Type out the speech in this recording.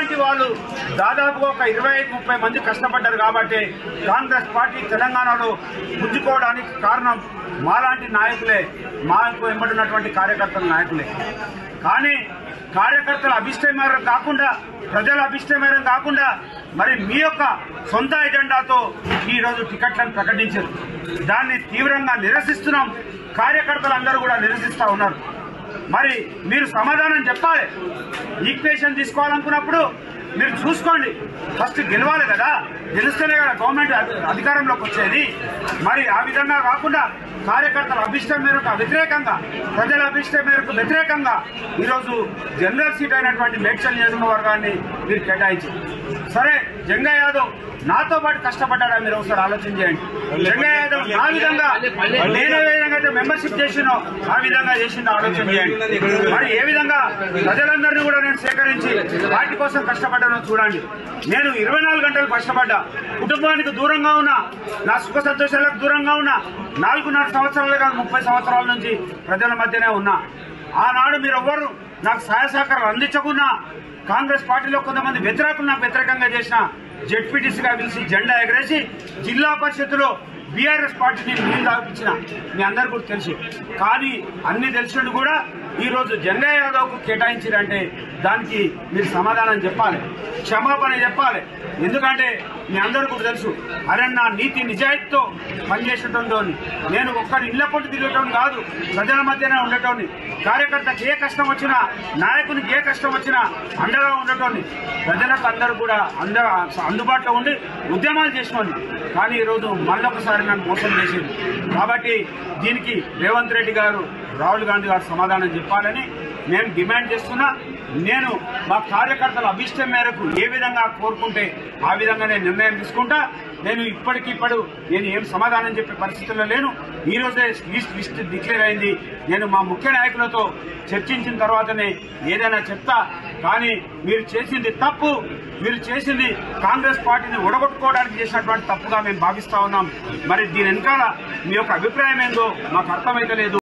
అలాంటి వాళ్ళు దాదాపుగా ఒక ఇరవై ఐదు ముప్పై మంది కష్టపడ్డారు కాబట్టి కాంగ్రెస్ పార్టీ తెలంగాణలో పుంజుకోవడానికి కారణం మాలాంటి నాయకులే మాకు వెంబడినటువంటి కార్యకర్తల నాయకులే కానీ కార్యకర్తల అభిష్టం మేరకు కాకుండా ప్రజల అభిష్టం మేరకు కాకుండా మరి మీ యొక్క సొంత ఎజెండాతో ఈ రోజు టికెట్లను ప్రకటించారు దాన్ని తీవ్రంగా నిరసిస్తున్నాం కార్యకర్తలందరూ కూడా నిరసిస్తా ఉన్నారు మరి మీరు సమాధానం చెప్పాలి ఈక్వేషన్ తీసుకోవాలనుకున్నప్పుడు మీరు చూసుకోండి ఫస్ట్ గెలవాలి కదా గెలిస్తేనే కదా గవర్నమెంట్ అధి- అధికారంలోకి వచ్చేది మరి ఆ విధంగా కాకుండా కార్యకర్తల అభిష్టం మేరకు వ్యతిరేకంగా ప్రజల అభిష్టం మేరకు వ్యతిరేకంగా ఈరోజు జనరల్ సీట్ అయినటువంటి మేడ్చల్ నియోజకవర్గాన్ని మీరు కేటాయించారు సరే జంగా యాదవ్ నాతో పాటు కష్టపడ్డాడా మీరు ఒకసారి ఆలోచన చేయండి జంగా యాదవ్ ఆ విధంగా నేను ఏ విధంగా అయితే మెంబర్షిప్ చేసినో ఆ విధంగా చేసిందో ఆలోచన చేయండి మరి ఏ విధంగా ప్రజలందరినీ కూడా నేను సేకరించి వాటి కోసం కష్టపడ్డానో చూడండి నేను ఇరవై నాలుగు గంటలు కష్టపడ్డా కుటుంబానికి దూరంగా ఉన్నా నా సుఖ సంతోషాలకు దూరంగా ఉన్నా నాలుగున్నర సంవత్సరాలు కాదు ముప్పై సంవత్సరాల నుంచి ప్రజల మధ్యనే ఉన్నా ఆనాడు మీరు ఎవ్వరు నాకు సహాయ సహకారాలు అందించకున్నా కాంగ్రెస్ పార్టీలో కొంతమంది వ్యతిరేకులు నాకు వ్యతిరేకంగా చేసిన జెడ్పీటీసీగా పిలిచి జెండా ఎగరేసి జిల్లా పరిషత్తులో బీఆర్ఎస్ పార్టీని నీళ్ళు తాపించిన మీ అందరు కూడా తెలుసు కానీ అన్ని తెలిసినట్టు కూడా ఈ రోజు జంగయ్య యాదవ్కు కేటాయించారంటే దానికి మీరు సమాధానం చెప్పాలి క్షమాపణ చెప్పాలి ఎందుకంటే మీ అందరూ కూడా తెలుసు అరే నా నీతి నిజాయితీతో పనిచేసేటోని నేను ఒక్కడి ఇళ్ల పొట్టు తిరగటం కాదు ప్రజల మధ్యనే ఉండటోని కార్యకర్తకి ఏ కష్టం వచ్చినా నాయకునికి ఏ కష్టం వచ్చినా అండగా ఉండటోని ప్రజలకు అందరూ కూడా అంద అందుబాటులో ఉండి ఉద్యమాలు చేసినోని కానీ ఈరోజు మళ్ళొకసారి నన్ను మోసం చేసింది కాబట్టి దీనికి రేవంత్ రెడ్డి గారు రాహుల్ గాంధీ గారు సమాధానం చెప్పాలని నేను డిమాండ్ చేస్తున్నా నేను మా కార్యకర్తల అభిష్టం మేరకు ఏ విధంగా కోరుకుంటే ఆ విధంగా నేను నిర్ణయం తీసుకుంటా నేను ఇప్పటికిప్పుడు నేను ఏం సమాధానం చెప్పే పరిస్థితుల్లో లేను ఈ రోజే లిస్ట్ లిస్ట్ డిక్లేర్ అయింది నేను మా ముఖ్య నాయకులతో చర్చించిన తర్వాతనే ఏదైనా చెప్తా కానీ మీరు చేసింది తప్పు మీరు చేసింది కాంగ్రెస్ పార్టీని ఉడగొట్టుకోవడానికి చేసినటువంటి తప్పుగా మేము భావిస్తా ఉన్నాం మరి దీని వెనకాల మీ యొక్క అభిప్రాయం ఏందో మాకు అర్థమైతే లేదు